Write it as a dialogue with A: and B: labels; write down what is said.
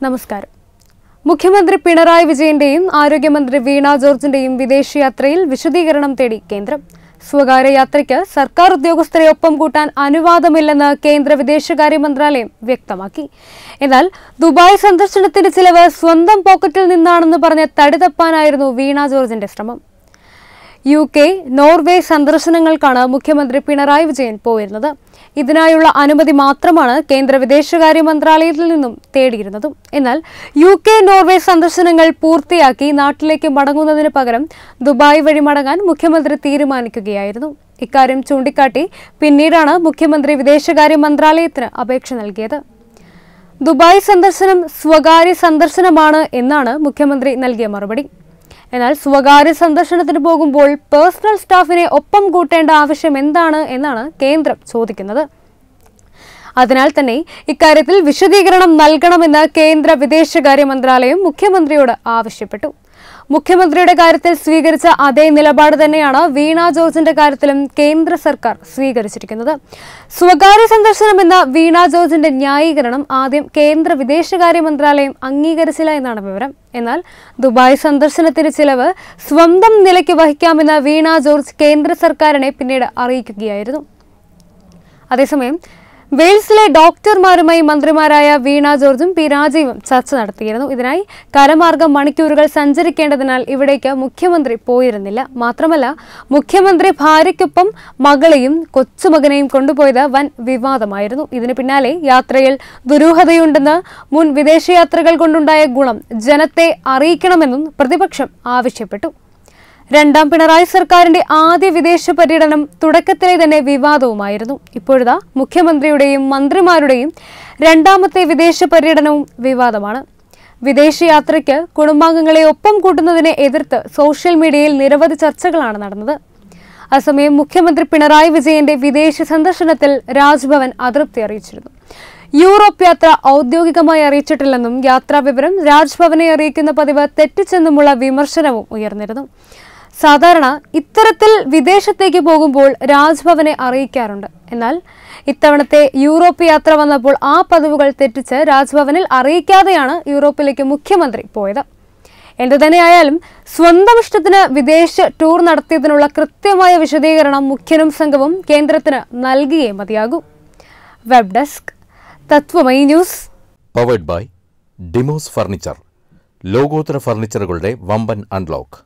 A: നമസ്കാരം മുഖ്യമന്ത്രി പിണറായി വിജയന്റെയും ആരോഗ്യമന്ത്രി വീണ ജോർജിന്റെയും വിദേശയാത്രയിൽ വിശദീകരണം തേടി കേന്ദ്രം സ്വകാര്യ യാത്രയ്ക്ക് സർക്കാർ ഉദ്യോഗസ്ഥരെ ഒപ്പം കൂട്ടാൻ അനുവാദമില്ലെന്ന് കേന്ദ്ര വിദേശകാര്യ മന്ത്രാലയം വ്യക്തമാക്കി എന്നാൽ ദുബായ് സന്ദർശനത്തിന്റെ ചിലവ് സ്വന്തം പോക്കറ്റിൽ നിന്നാണെന്ന് പറഞ്ഞ് തടിതപ്പാനായിരുന്നു വീണ ജോർജിന്റെ ശ്രമം യു കെ നോർവേ സന്ദർശനങ്ങൾക്കാണ് മുഖ്യമന്ത്രി പിണറായി വിജയൻ പോയിരുന്നത് ഇതിനായുള്ള അനുമതി മാത്രമാണ് കേന്ദ്ര വിദേശകാര്യ മന്ത്രാലയത്തിൽ നിന്നും തേടിയിരുന്നതും എന്നാൽ യു കെ നോർവേ സന്ദർശനങ്ങൾ പൂർത്തിയാക്കി നാട്ടിലേക്ക് മടങ്ങുന്നതിന് പകരം ദുബായ് വഴി മടങ്ങാൻ മുഖ്യമന്ത്രി തീരുമാനിക്കുകയായിരുന്നു ഇക്കാര്യം ചൂണ്ടിക്കാട്ടി പിന്നീടാണ് മുഖ്യമന്ത്രി വിദേശകാര്യ മന്ത്രാലയത്തിന് അപേക്ഷ നൽകിയത് ദുബായ് സന്ദർശനം സ്വകാര്യ സന്ദർശനമാണ് എന്നാണ് മുഖ്യമന്ത്രി നൽകിയ മറുപടി എന്നാൽ സ്വകാര്യ സന്ദർശനത്തിന് പോകുമ്പോൾ പേഴ്സണൽ സ്റ്റാഫിനെ ഒപ്പം കൂട്ടേണ്ട ആവശ്യം എന്താണ് എന്നാണ് കേന്ദ്രം ചോദിക്കുന്നത് അതിനാൽ തന്നെ ഇക്കാര്യത്തിൽ വിശദീകരണം നൽകണമെന്ന് കേന്ദ്ര വിദേശകാര്യ മന്ത്രാലയം മുഖ്യമന്ത്രിയോട് ആവശ്യപ്പെട്ടു മുഖ്യമന്ത്രിയുടെ കാര്യത്തിൽ സ്വീകരിച്ച അതേ നിലപാട് തന്നെയാണ് വീണ ജോർജിന്റെ കാര്യത്തിലും കേന്ദ്ര സർക്കാർ സ്വീകരിച്ചിരിക്കുന്നത് സ്വകാര്യ സന്ദർശനമെന്ന വീണ ജോർജിന്റെ ന്യായീകരണം ആദ്യം കേന്ദ്ര വിദേശകാര്യ മന്ത്രാലയം അംഗീകരിച്ചില്ല എന്നാണ് വിവരം എന്നാൽ ദുബായ് സന്ദർശനത്തിന് ചിലവ് സ്വന്തം നിലയ്ക്ക് വഹിക്കാമെന്ന് വീണ ജോർജ് കേന്ദ്ര സർക്കാരിനെ പിന്നീട് അറിയിക്കുകയായിരുന്നു അതേസമയം വെയിൽസിലെ ഡോക്ടർമാരുമായി മന്ത്രിമാരായ വീണ ജോർജും പി രാജീവും ചർച്ച നടത്തിയിരുന്നു ഇതിനായി കരമാർഗം മണിക്കൂറുകൾ സഞ്ചരിക്കേണ്ടതിനാൽ ഇവിടേക്ക് മുഖ്യമന്ത്രി പോയിരുന്നില്ല മാത്രമല്ല മുഖ്യമന്ത്രി ഭാര്യയ്ക്കൊപ്പം മകളെയും കൊച്ചുമകനെയും കൊണ്ടുപോയത് വൻ വിവാദമായിരുന്നു ഇതിന് പിന്നാലെ യാത്രയിൽ ദുരൂഹതയുണ്ടെന്ന് മുൻ വിദേശയാത്രകൾ കൊണ്ടുണ്ടായ ഗുണം ജനത്തെ അറിയിക്കണമെന്നും പ്രതിപക്ഷം ആവശ്യപ്പെട്ടു രണ്ടാം പിണറായി സർക്കാരിന്റെ ആദ്യ വിദേശ പര്യടനം തുടക്കത്തിലെ തന്നെ വിവാദവുമായിരുന്നു ഇപ്പോഴത്തെ മുഖ്യമന്ത്രിയുടെയും മന്ത്രിമാരുടെയും രണ്ടാമത്തെ വിദേശ പര്യടനവും വിവാദമാണ് വിദേശയാത്രയ്ക്ക് കുടുംബാംഗങ്ങളെ ഒപ്പം കൂട്ടുന്നതിനെ എതിർത്ത് സോഷ്യൽ മീഡിയയിൽ നിരവധി ചർച്ചകളാണ് നടന്നത് അസമയം മുഖ്യമന്ത്രി പിണറായി വിജയന്റെ വിദേശ സന്ദർശനത്തിൽ രാജ്ഭവൻ അതൃപ്തി അറിയിച്ചിരുന്നു യൂറോപ്പ് യാത്ര ഔദ്യോഗികമായി അറിയിച്ചിട്ടില്ലെന്നും യാത്രാ വിവരം രാജ്ഭവനെ അറിയിക്കുന്ന പതിവ് തെറ്റിച്ചെന്നുമുള്ള വിമർശനവും ഉയർന്നിരുന്നു സാധാരണ ഇത്തരത്തിൽ വിദേശത്തേക്ക് പോകുമ്പോൾ രാജ്ഭവനെ അറിയിക്കാറുണ്ട് എന്നാൽ ഇത്തവണത്തെ യൂറോപ്പ് യാത്ര വന്നപ്പോൾ ആ പതിവുകൾ തെറ്റിച്ച് രാജ്ഭവനിൽ അറിയിക്കാതെയാണ് യൂറോപ്പിലേക്ക് മുഖ്യമന്ത്രി പോയത് എന്തു തന്നെയായാലും സ്വന്തം ഇഷ്ടത്തിന് വിദേശ ടൂർ നടത്തിയതിനുള്ള കൃത്യമായ വിശദീകരണം മുഖ്യനും സംഘവും കേന്ദ്രത്തിന് നൽകിയേ മതിയാകൂ വെബ് ഡെസ്ക് തത്വമൈ ന്യൂസ്
B: പവേഡ് ബൈ ഡിമോസ് ഫർണിച്ചർ ലോകോത്തര ഫർണിച്ചറുകളുടെ വമ്പൻ അൺലോക്ക്